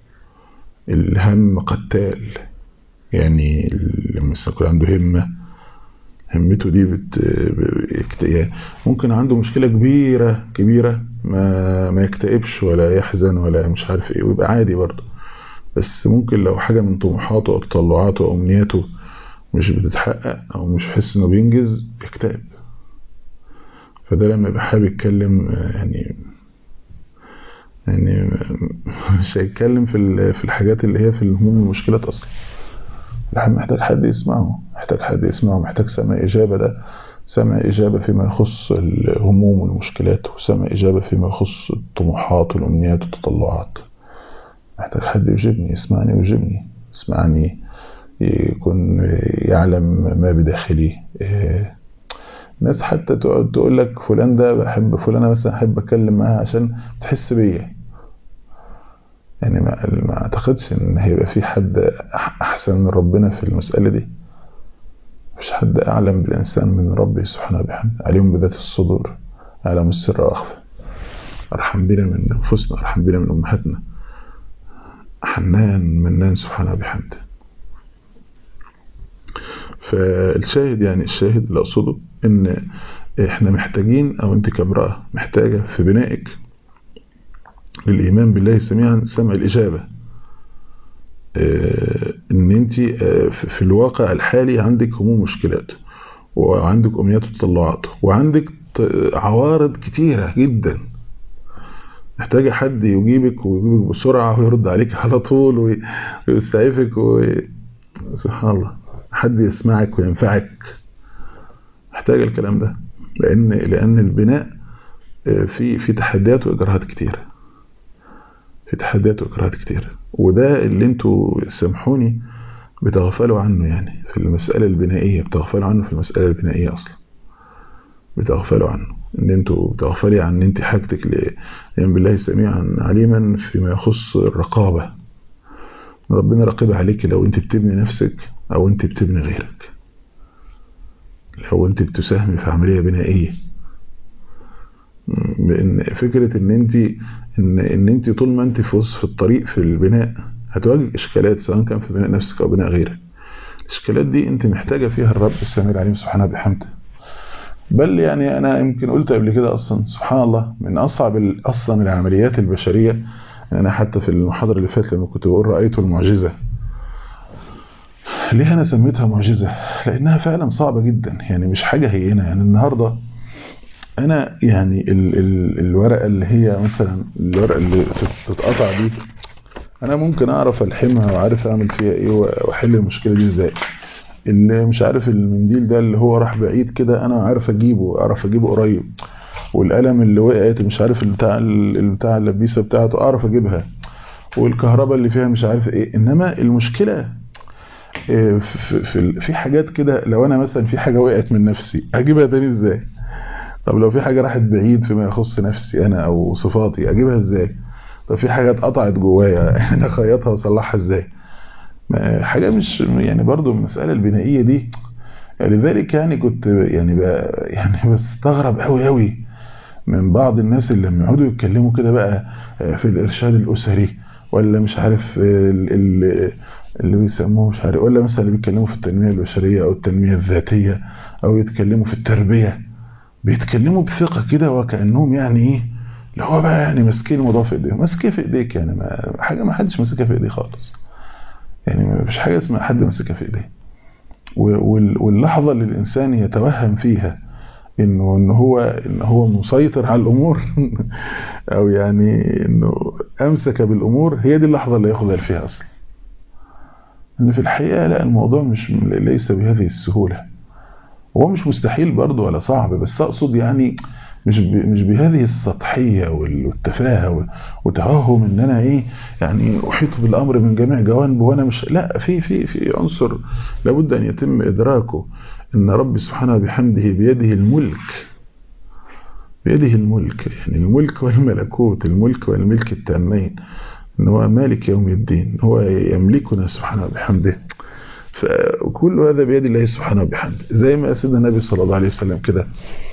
الهم قتال يعني لما يكون عنده همة همته دي بت... بت... ممكن عنده مشكلة كبيرة كبيرة ما ما يكتئبش ولا يحزن ولا مش عارف ايه ويبقى عادي برضه بس ممكن لو حاجة من طموحاته او تطلعاته او امنياته مش بتتحقق او مش حس انه بينجز بيكتئب فده لما يبقى حابب يتكلم يعني يعني مش هيتكلم في في الحاجات اللي هي في الهموم والمشكلات اصلا الواحد محتاج حد يسمعه محتاج حد يسمعه محتاج سمع اجابه ده سمع اجابه فيما يخص الهموم والمشكلات وسمع اجابه فيما يخص الطموحات والامنيات والتطلعات محتاج حد يجيبني يسمعني ويجيبني يسمعني يكون يعلم ما بداخلي ناس حتى تقعد تقول لك فلان ده بحب فلانه مثلا احب اتكلم معاها عشان تحس بيا يعني ما, ما اعتقدش ان هيبقى في حد احسن من ربنا في المساله دي مفيش حد اعلم بالانسان من ربه سبحانه وبحمده عليهم بذات الصدور اعلم السر واخفى ارحم بنا من انفسنا ارحم بنا من امهاتنا حنان منان سبحانه وبحمده فالشاهد يعني الشاهد اللي اقصده ان احنا محتاجين او انت كامرأة محتاجة في بنائك للايمان بالله سميعا سمع الاجابة ان انت في الواقع الحالي عندك هموم مشكلات وعندك امنيات وتطلعات وعندك عوارض كتيرة جدا محتاجة حد يجيبك ويجيبك بسرعة ويرد عليك على طول ويسعفك و... سبحان الله حد يسمعك وينفعك محتاج الكلام ده لان لان البناء في في تحديات واجراءات كتيره في تحديات واجراءات كتيره وده اللي انتوا سامحوني بتغفلوا عنه يعني في المساله البنائيه بتغفلوا عنه في المساله البنائيه اصلا بتغفلوا عنه ان انتوا بتغفلي عن ان انت حاجتك لان بالله سميعا عليما فيما يخص الرقابه ربنا راقب عليك لو انت بتبني نفسك او انت بتبني غيرك لو انت بتساهمي في عمليه بنائيه بان فكره ان انت ان ان انت طول ما انت في وسط الطريق في البناء هتواجه اشكالات سواء كان في بناء نفسك او بناء غيرك الاشكالات دي انت محتاجه فيها الرب السميع العليم سبحانه وبحمده بل يعني انا يمكن قلت قبل كده اصلا سبحان الله من اصعب اصلا العمليات البشريه انا حتى في المحاضره اللي فاتت لما كنت بقول رايت المعجزه ليه انا سميتها معجزه لانها فعلا صعبه جدا يعني مش حاجه هينه يعني النهارده انا يعني ال ال الورقه اللي هي مثلا الورقه اللي تتقطع دي انا ممكن اعرف الحمها وعارف اعمل فيها ايه واحل المشكله دي ازاي اللي مش عارف المنديل ده اللي هو راح بعيد كده انا عارف اجيبه اعرف اجيبه قريب والقلم اللي وقعت مش عارف بتاع بتاع اللبيسه بتاعته اعرف اجيبها والكهرباء اللي فيها مش عارف ايه انما المشكله في في في حاجات كده لو انا مثلا في حاجه وقعت من نفسي اجيبها تاني ازاي طب لو في حاجه راحت بعيد فيما يخص نفسي انا او صفاتي اجيبها ازاي طب في حاجه اتقطعت جوايا انا اخيطها واصلحها ازاي حاجه مش يعني برضو المساله البنائيه دي لذلك يعني كنت يعني بقى يعني بستغرب قوي قوي من بعض الناس اللي لما يقعدوا يتكلموا كده بقى في الارشاد الاسري ولا مش عارف اللي بيسموه مش عارف ولا مثلا اللي بيتكلموا في التنميه البشريه او التنميه الذاتيه او يتكلموا في التربيه بيتكلموا بثقه كده وكانهم يعني ايه اللي هو بقى يعني ماسكين الموضوع في ايديهم ماسكيه في ايديك يعني ما حاجه ما حدش ماسكها في ايديه خالص يعني ما فيش حاجه اسمها حد ماسكها في ايديه واللحظه اللي الانسان يتوهم فيها انه ان هو ان هو مسيطر على الامور او يعني انه امسك بالامور هي دي اللحظه اللي ياخذها فيها اصلا ان في الحقيقه لا الموضوع مش ليس بهذه السهوله هو مش مستحيل برضه ولا صعب بس اقصد يعني مش مش بهذه السطحيه والتفاهه وتوهم ان انا ايه يعني احيط بالامر من جميع جوانبه وانا مش لا في في في عنصر لابد ان يتم ادراكه ان رب سبحانه بحمده بيده الملك بيده الملك يعني الملك والملكوت الملك والملك التامين ان هو مالك يوم الدين هو يملكنا سبحانه بحمده فكل هذا بيد الله سبحانه بحمده زي ما سيدنا النبي صلى الله عليه وسلم كده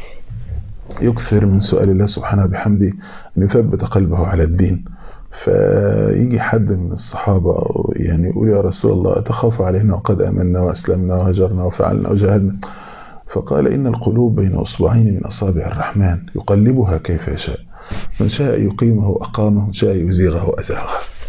يكثر من سؤال الله سبحانه بحمده أن يثبت قلبه على الدين فيجي حد من الصحابة يعني يقول يا رسول الله أتخاف علينا وقد أمنا وأسلمنا وهجرنا وفعلنا وجاهدنا فقال إن القلوب بين أصبعين من أصابع الرحمن يقلبها كيف يشاء من شاء يقيمه أقامه من شاء يزيغه أزاغه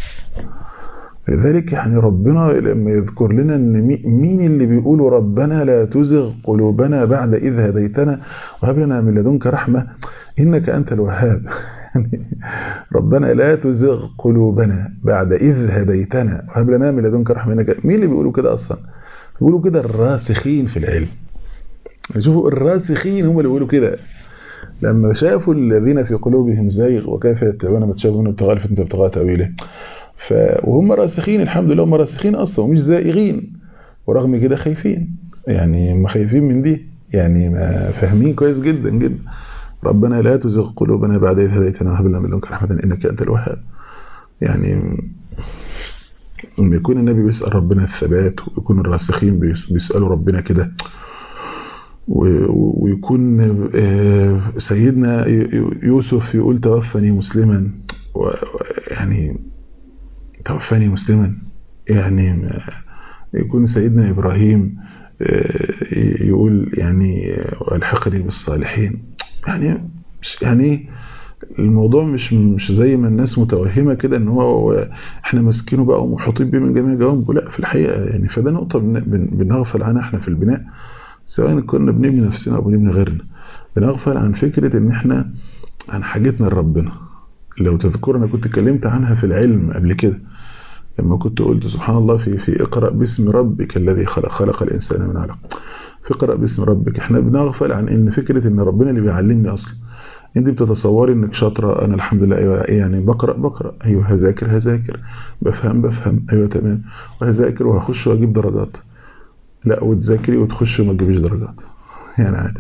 لذلك يعني ربنا لما يذكر لنا ان مين اللي بيقولوا ربنا لا تزغ قلوبنا بعد إذ هديتنا وهب لنا من لدنك رحمة إنك أنت الوهاب ربنا لا تزغ قلوبنا بعد إذ هديتنا وهب لنا من لدنك رحمة إنك مين اللي بيقولوا كده أصلا بيقولوا كده الراسخين في العلم شوفوا الراسخين هم اللي بيقولوا كده لما شافوا الذين في قلوبهم زيغ وكيف يتبعون ما تشابه منه ابتغاء الفتنة ابتغاء تأويله ف... وهم راسخين الحمد لله هم راسخين اصلا ومش زائغين ورغم كده خايفين يعني هم خايفين من دي يعني ما فاهمين كويس جدا جدا ربنا لا تزغ قلوبنا بعد إذ هديتنا وهب لنا من لدنك رحمة إنك أنت الوهاب يعني لما يكون النبي بيسأل ربنا الثبات ويكون الراسخين بيسألوا ربنا كده ويكون سيدنا يوسف يقول توفني مسلما يعني توفاني مسلما يعني يكون سيدنا إبراهيم يقول يعني والحقني بالصالحين يعني يعني الموضوع مش مش زي ما الناس متوهمه كده ان هو احنا ماسكينه بقى ومحيطين بيه من جميع جوانبه لا في الحقيقه يعني فده نقطه بنغفل عنها احنا في البناء سواء كنا بنبني نفسنا او بنبني غيرنا بنغفل عن فكره ان احنا عن حاجتنا لربنا لو تذكر انا كنت اتكلمت عنها في العلم قبل كده لما كنت قلت سبحان الله في في اقرا باسم ربك الذي خلق خلق الانسان من علق في اقرا باسم ربك احنا بنغفل عن ان فكره ان ربنا اللي بيعلمني اصلا انت بتتصوري انك شاطره انا الحمد لله ايوه يعني بقرا بقرا ايوه هذاكر هذاكر بفهم بفهم ايوه تمام وهذاكر وهخش واجيب درجات لا وتذاكري وتخشي وما تجيبيش درجات يعني عادي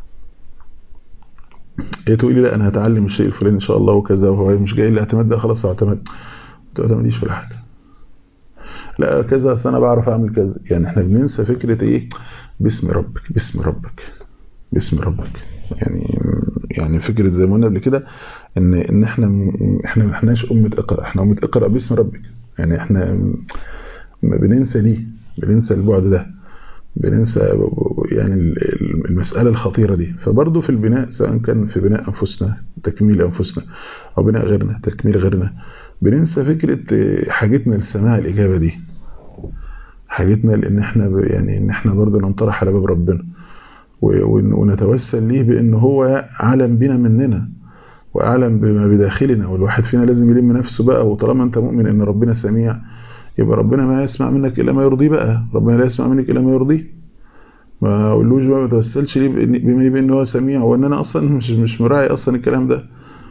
هي تقولي لا انا هتعلم الشيء الفلاني ان شاء الله وكذا وهو مش جاي لي اعتماد ده خلاص اعتمد ما تعتمديش في حاجه لا كذا اصل انا بعرف اعمل كذا يعني احنا بننسى فكره ايه باسم ربك باسم ربك باسم ربك يعني يعني فكره زي ما قلنا قبل كده ان ان احنا احنا ما احناش امه اقرا احنا امه اقرا باسم ربك يعني احنا ما بننسى دي بننسى البعد ده بننسى يعني المسألة الخطيرة دي فبرضه في البناء سواء كان في بناء أنفسنا تكميل أنفسنا أو بناء غيرنا تكميل غيرنا بننسى فكرة حاجتنا لسماع الإجابة دي حاجتنا لأن احنا يعني إن احنا برضه ننطرح على باب ربنا ونتوسل ليه بأن هو أعلم بنا مننا وأعلم بما بداخلنا والواحد فينا لازم يلم نفسه بقى وطالما أنت مؤمن أن ربنا سميع يبقى ربنا ما يسمع منك الا ما يرضيه بقى ربنا لا يسمع منك الا ما يرضيه ما اقولوش بقى ما توسلش ليه بما بان هو سميع وان انا اصلا مش مش مراعي اصلا الكلام ده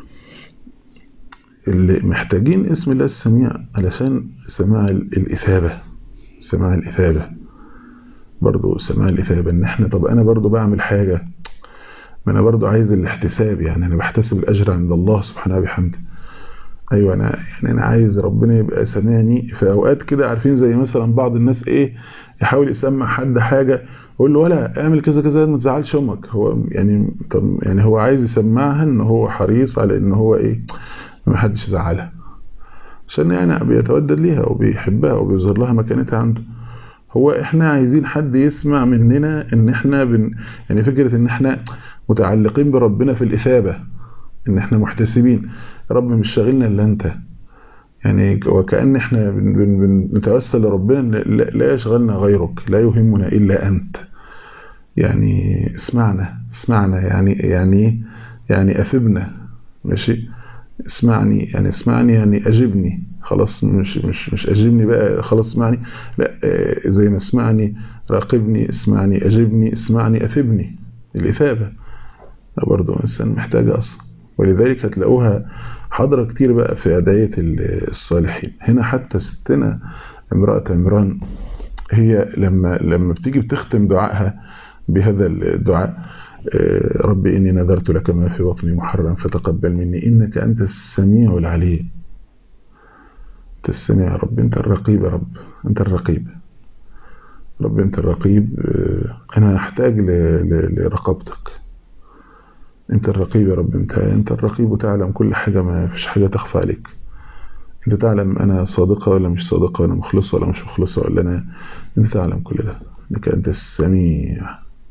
اللي محتاجين اسم الله السميع علشان سماع الاثابه سماع الاثابه برضو سماع الاثابه ان احنا طب انا برضو بعمل حاجه ما انا برضو عايز الاحتساب يعني انا بحتسب الاجر عند الله سبحانه وبحمده ايوه انا يعني انا عايز ربنا يبقى سامعني في اوقات كده عارفين زي مثلا بعض الناس ايه يحاول يسمع حد حاجه يقول له ولا اعمل كذا كذا ما تزعلش امك هو يعني طب يعني هو عايز يسمعها ان هو حريص على ان هو ايه ما حدش يزعلها عشان يعني بيتودد ليها وبيحبها وبيظهر لها مكانتها عنده هو احنا عايزين حد يسمع مننا ان احنا بن يعني فكره ان احنا متعلقين بربنا في الاثابه ان احنا محتسبين رب مش شاغلنا الا انت يعني وكأن احنا بنتوسل لربنا لا يشغلنا غيرك لا يهمنا الا انت يعني اسمعنا اسمعنا يعني يعني يعني اثبنا ماشي اسمعني يعني اسمعني يعني اجبني خلاص مش مش مش اجبني بقى خلاص اسمعني لا زي ما اسمعني راقبني اسمعني اجبني اسمعني اثبني الاثابه برضه الانسان محتاجه اصلا ولذلك هتلاقوها حاضرة كتير بقى في أدعية الصالحين هنا حتى ستنا امرأة عمران هي لما لما بتيجي بتختم دعائها بهذا الدعاء ربي إني نذرت لك ما في بطني محرم فتقبل مني إنك أنت السميع العليم أنت السميع يا رب أنت الرقيب يا رب أنت الرقيب رب أنت الرقيب أنا أحتاج لرقابتك انت الرقيب يا رب انت انت الرقيب وتعلم كل حاجه ما فيش حاجه تخفى عليك انت تعلم انا صادقه ولا مش صادقه ولا مخلصه ولا مش مخلصه ولا انا انت تعلم كل ده انك انت السميع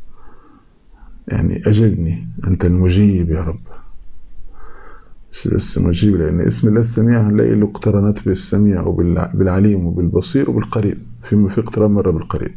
يعني اجبني انت المجيب يا رب بس مجيب لان اسم الله السميع هنلاقي له اقترانات بالسميع وبالعليم وبالبصير وبالقريب في في اقتران مره بالقريب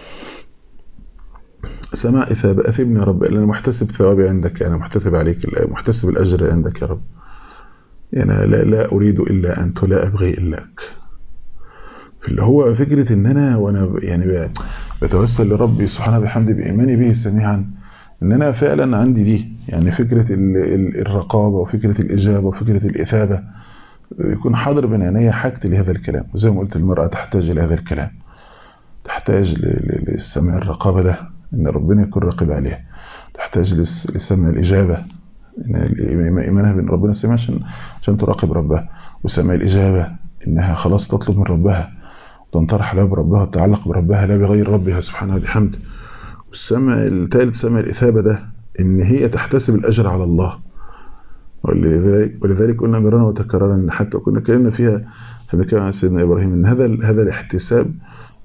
سماع إثابة أثبني يا رب أنا محتسب ثوابي عندك أنا محتسب عليك محتسب الأجر عندك يا رب يعني لا, لا أريد إلا أنت ولا أبغي إلاك اللي هو فكرة إن أنا وأنا يعني بتوسل لربي سبحانه بحمد بإيماني به سميعا إن أنا فعلا عندي دي يعني فكرة الرقابة وفكرة الإجابة وفكرة الإثابة يكون حاضر بين عيني حاجتي لهذا الكلام وزي ما قلت المرأة تحتاج لهذا الكلام تحتاج للسمع الرقابة ده ان ربنا يكون راقب عليها تحتاج لسمع الاجابه ان ايمانها بان ربنا سمع عشان عشان تراقب ربها وسمع الاجابه انها خلاص تطلب من ربها وتنطرح لا بربها وتتعلق بربها لا بغير ربها سبحانه وبحمده والسمع الثالث سمع الاثابه ده ان هي تحتسب الاجر على الله ولذلك ولذلك قلنا مرارا وتكرارا ان حتى كنا اتكلمنا فيها في عن سيدنا ابراهيم ان هذا هذا الاحتساب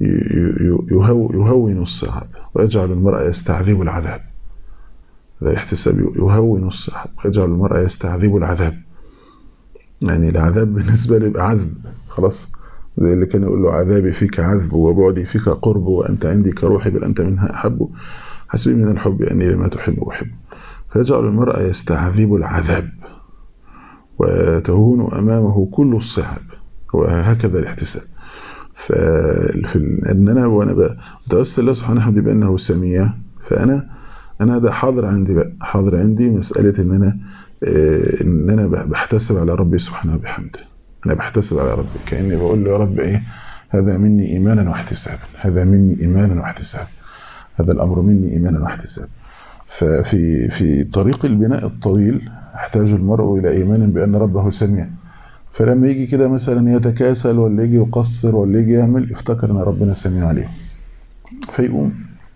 يهون الصعاب ويجعل المرأة يستعذب العذاب هذا الاحتساب يهون الصعاب ويجعل المرأة يستعذب العذاب يعني العذاب بالنسبة له يبقى عذب خلاص زي اللي كان يقول له عذابي فيك عذب وبعدي فيك قرب وأنت عندي كروحي بل أنت منها أحب حسبي من الحب أني لما تحب وأحب فيجعل المرأة يستعذب العذاب وتهون أمامه كل الصعاب وهكذا الاحتساب ففي ان انا وانا بتوسل الله سبحانه وتعالى بانه سميع فانا انا ده حاضر عندي بقى حاضر عندي مساله ان انا ان انا بحتسب على ربي سبحانه وبحمده انا بحتسب على ربي كاني بقول له يا رب ايه هذا مني ايمانا واحتسابا هذا مني ايمانا واحتسابا هذا الامر مني ايمانا واحتسابا ففي في طريق البناء الطويل يحتاج المرء الى ايمان بان ربه سميع فلما يجي كده مثلا يتكاسل ولا يجي يقصر ولا يجي يعمل يفتكر ان ربنا سميع عليه فيقوم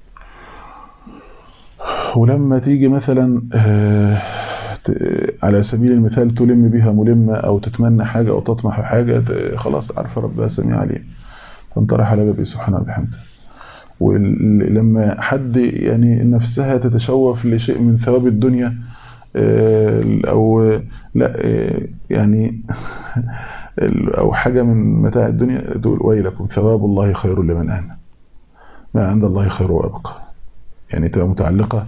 ولما تيجي مثلا على سبيل المثال تلم بها ملمة او تتمنى حاجة او تطمح حاجة خلاص عارفة ربها سميع عليه تنطرح على بابي سبحانه وبحمده ولما حد يعني نفسها تتشوف لشيء من ثواب الدنيا او لا يعني او حاجه من متاع الدنيا تقول ويلكم ثواب الله خير لمن امن ما عند الله خير وابقى يعني تبقى متعلقه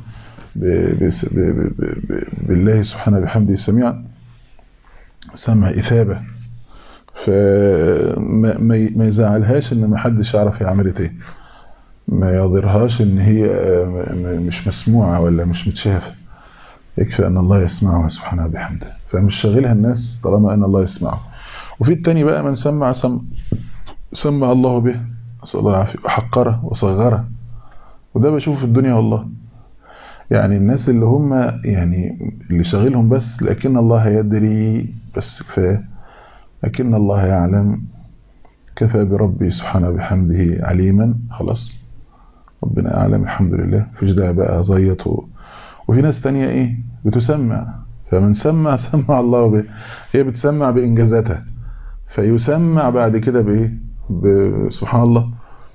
بالله سبحانه بحمده سميعا سمع اثابه فما ما ما يزعلهاش ان ما حدش يعرف هي عملت ايه ما يضرهاش ان هي مش مسموعة ولا مش متشافة يكفي ان الله يسمعها سبحانه بحمده فمش شاغلها الناس طالما ان الله يسمعه وفي التاني بقى من سمع سمع سمع الله به نسأل الله العافية وحقره وصغره وده بشوفه في الدنيا والله يعني الناس اللي هم يعني اللي شاغلهم بس لكن الله يدري بس كفايه لكن الله يعلم كفى بربي سبحانه بحمده عليما خلاص ربنا أعلم الحمد لله فيش داعي بقى زيط وفي ناس تانية إيه بتسمع فمن سمع سمع الله به هي بتسمع بإنجازاتها فيسمع بعد كده بإيه سبحان الله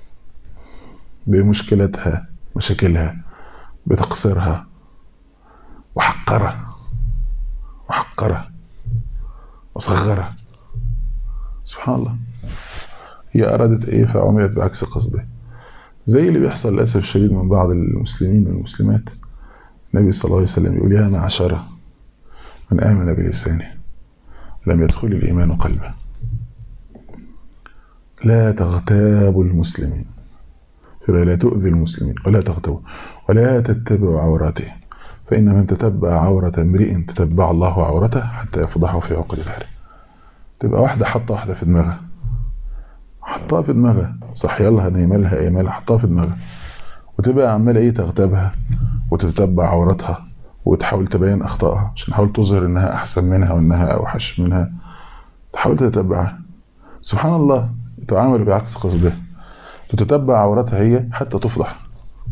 بمشكلتها مشاكلها بتقصيرها وحقرها وحقرها وصغرها سبحان الله هي أرادت إيه فعملت بعكس قصده زي اللي بيحصل للأسف الشديد من بعض المسلمين والمسلمات النبي صلى الله عليه وسلم يقول يا معشرة من آمن بلسانه لم يدخل الإيمان قلبه لا تغتابوا المسلمين فلا تؤذي المسلمين ولا تغتابوا ولا تتبعوا عوراته فإن من تتبع عورة امرئ تتبع الله عورته حتى يفضحه في عقد الهرم تبقى واحدة حاطة واحدة في دماغها حطها في دماغها صح يلا هنيمالها ايمالها حطها في دماغها وتبقى عمالة ايه تغتابها وتتبع عورتها وتحاول تبين اخطائها عشان تحاول تظهر انها احسن منها وانها اوحش منها تحاول تتبعها سبحان الله تعامل بعكس قصده تتتبع عورتها هي حتى تفضح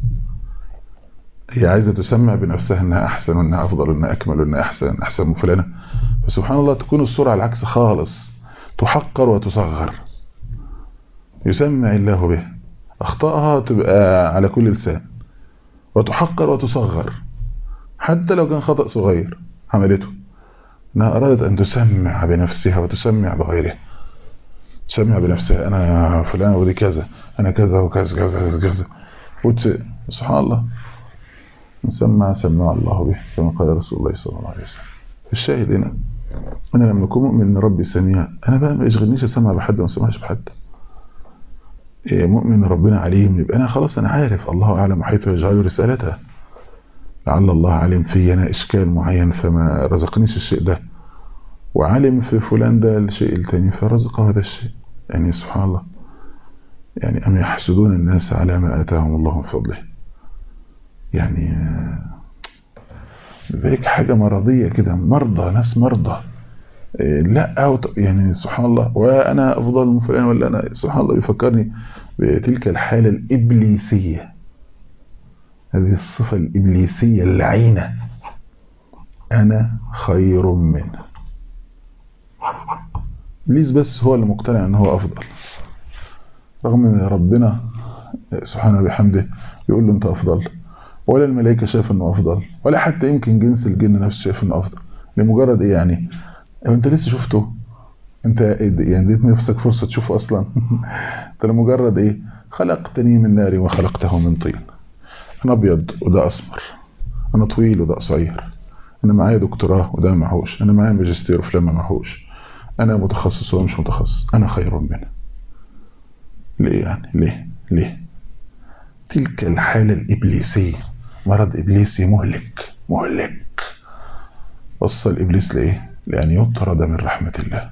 هي عايزة تسمع بنفسها انها احسن وانها افضل وانها اكمل وانها احسن احسن من فلانة فسبحان الله تكون الصورة على العكس خالص تحقر وتصغر يسمع الله به اخطائها تبقى على كل لسان وتحقر وتصغر حتى لو كان خطأ صغير عملته انها ارادت ان تسمع بنفسها وتسمع بغيرها تسمع بنفسها انا فلان ودي كذا انا كذا وكذا كذا كذا وت... سبحان الله نسمع سمع الله به كما قال رسول الله صلى الله عليه وسلم الشاهد هنا انا لما اكون مؤمن ان ربي سميع انا بقى ما يشغلنيش اسمع بحد وما اسمعش بحد إيه مؤمن ربنا عليم يبقى انا خلاص انا عارف الله اعلم حيث يجعل رسالته لعل الله علم في انا اشكال معين فما رزقنيش الشيء ده وعلم في فلان ده الشيء التاني فرزقه هذا الشيء يعني سبحان الله يعني أم يحسدون الناس على ما آتاهم الله من فضله يعني ذلك حاجة مرضية كده مرضى ناس مرضى لا يعني سبحان الله وأنا أفضل من فلان ولا أنا سبحان الله بيفكرني بتلك الحالة الإبليسية هذه الصفة الإبليسية اللعينة أنا خير منه إبليس بس هو اللي مقتنع أنه هو أفضل رغم أن ربنا سبحانه بحمده يقول له أنت أفضل ولا الملائكة شايف أنه أفضل ولا حتى يمكن جنس الجن نفسه شايف أنه أفضل لمجرد إيه يعني أنت لسه شفته أنت يعني اديت نفسك فرصة تشوفه أصلا أنت لمجرد إيه خلقتني من نار وخلقته من طين أنا أبيض وده أسمر أنا طويل وده قصير أنا معايا دكتوراه وده معهوش أنا معايا ماجستير وفلان ما معهوش أنا متخصص وهو مش متخصص أنا خير منه ليه يعني ليه ليه تلك الحالة الإبليسية مرض إبليسي مهلك مهلك وصل إبليس لإيه لأن يطرد من رحمة الله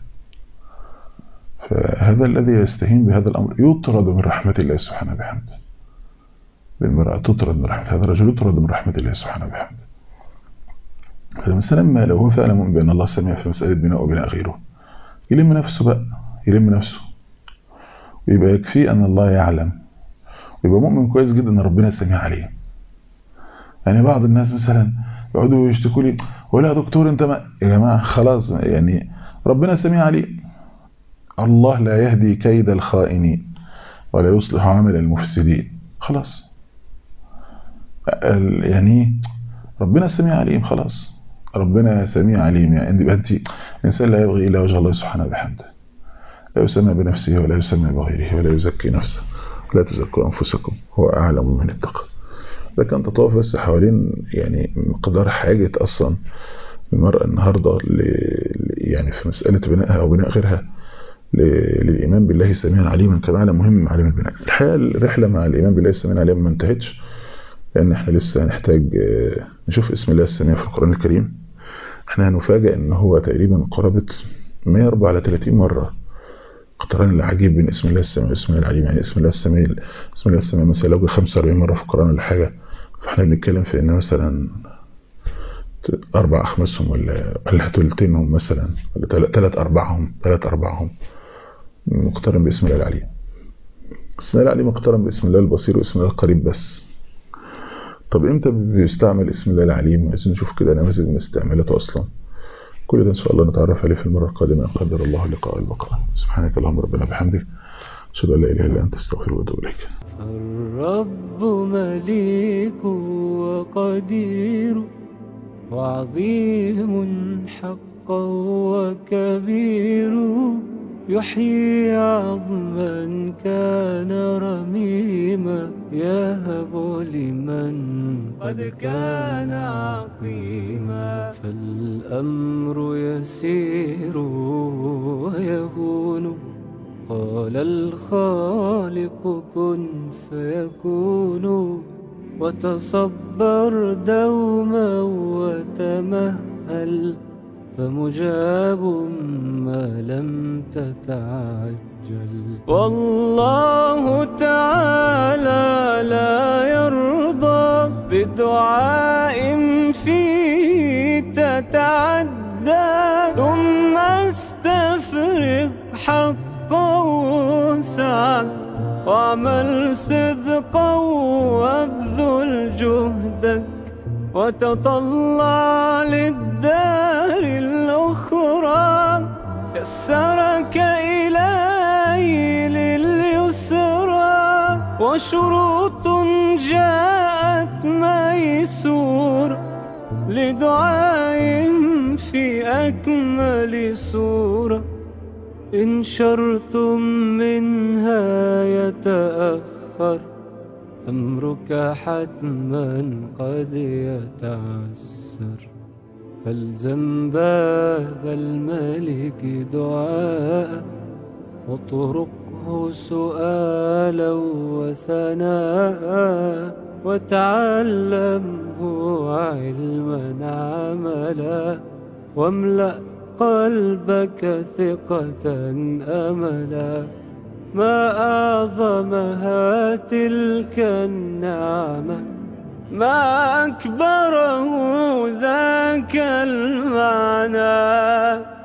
فهذا الذي يستهين بهذا الأمر يطرد من رحمة الله سبحانه بحمده بالمرأة تطرد من رحمة هذا الرجل يطرد من رحمة الله سبحانه بحمده فالإنسان لما لو هو فعلا مؤمن بأن الله سميع في مسألة بناء وبناء غيره يلم نفسه بقى يلم نفسه ويبقى يكفي أن الله يعلم ويبقى مؤمن كويس جدا أن ربنا سميع عليه يعني بعض الناس مثلا يقعدوا يشتكوا لي ولا يا دكتور انت ما يا جماعة خلاص يعني ربنا سميع عليه الله لا يهدي كيد الخائنين ولا يصلح عمل المفسدين خلاص يعني ربنا سميع عليم خلاص ربنا سميع عليم يعني يبقى انت الانسان لا يبغي الا وجه الله سبحانه وبحمده لا يسمى بنفسه ولا يسمى بغيره ولا يزكي نفسه لا تزكوا انفسكم هو اعلم من اتقى لكن تطوف بس حوالين يعني مقدار حاجة اصلا المرأة النهاردة يعني في مسألة بنائها او بناء غيرها للإيمان بالله سميعا عليما كمعنى مهم من معالم البناء الحقيقة الرحلة مع الإيمان بالله سميعا عليما ما انتهتش لأن احنا لسه هنحتاج نشوف اسم الله السميع في القرآن الكريم احنا هنفاجئ ان هو تقريبا قرابة 134 مرة اقتران العجيب بين اسم الله السميع واسم الله العليم يعني اسم الله السميع اسم الله السميع مثلا لو 45 مرة في القرآن ولا حاجة فاحنا بنتكلم في ان مثلا أربع أخمسهم ولا ولا ثلثينهم مثلا ولا ثلاث أرباعهم ثلاث أرباعهم مقترن باسم الله العليم اسم الله العليم مقترن باسم الله البصير واسم الله القريب بس طب امتى بيستعمل اسم الله العليم عايزين نشوف كده نماذج من استعمالاته اصلا كل ده ان شاء الله نتعرف عليه في المره القادمه ان قدر الله لقاء البقره سبحانك اللهم ربنا بحمدك اشهد ان لا اله الا انت استغفرك واتوب اليك الرب مليك وقدير وعظيم حقا وكبير يحيي عظما كان رميما يهب لمن قد كان عقيما فالأمر يسير ويهون قال الخالق كن فيكون وتصبر دوما وتمهل فمجاب ما لم تتعجل والله تعالى لا يرضى بدعاء فيه تتعدى ثم استفرغ حقا وسعا واعمل صدقا وابذل جهدك وتطلع للدار الأخرى يسرك إلهي لليسرى وشروط جاءت ميسور لدعاء في أكمل سورة إن شرتم منها يتأخر أمرك حتما قد يتعسر فالزم باب الملك دعاء واطرقه سؤالا وثناء وتعلمه علما عملا واملأ قلبك ثقة أملا ما أعظمها تلك النعمة ما أكبره ذاك المعنى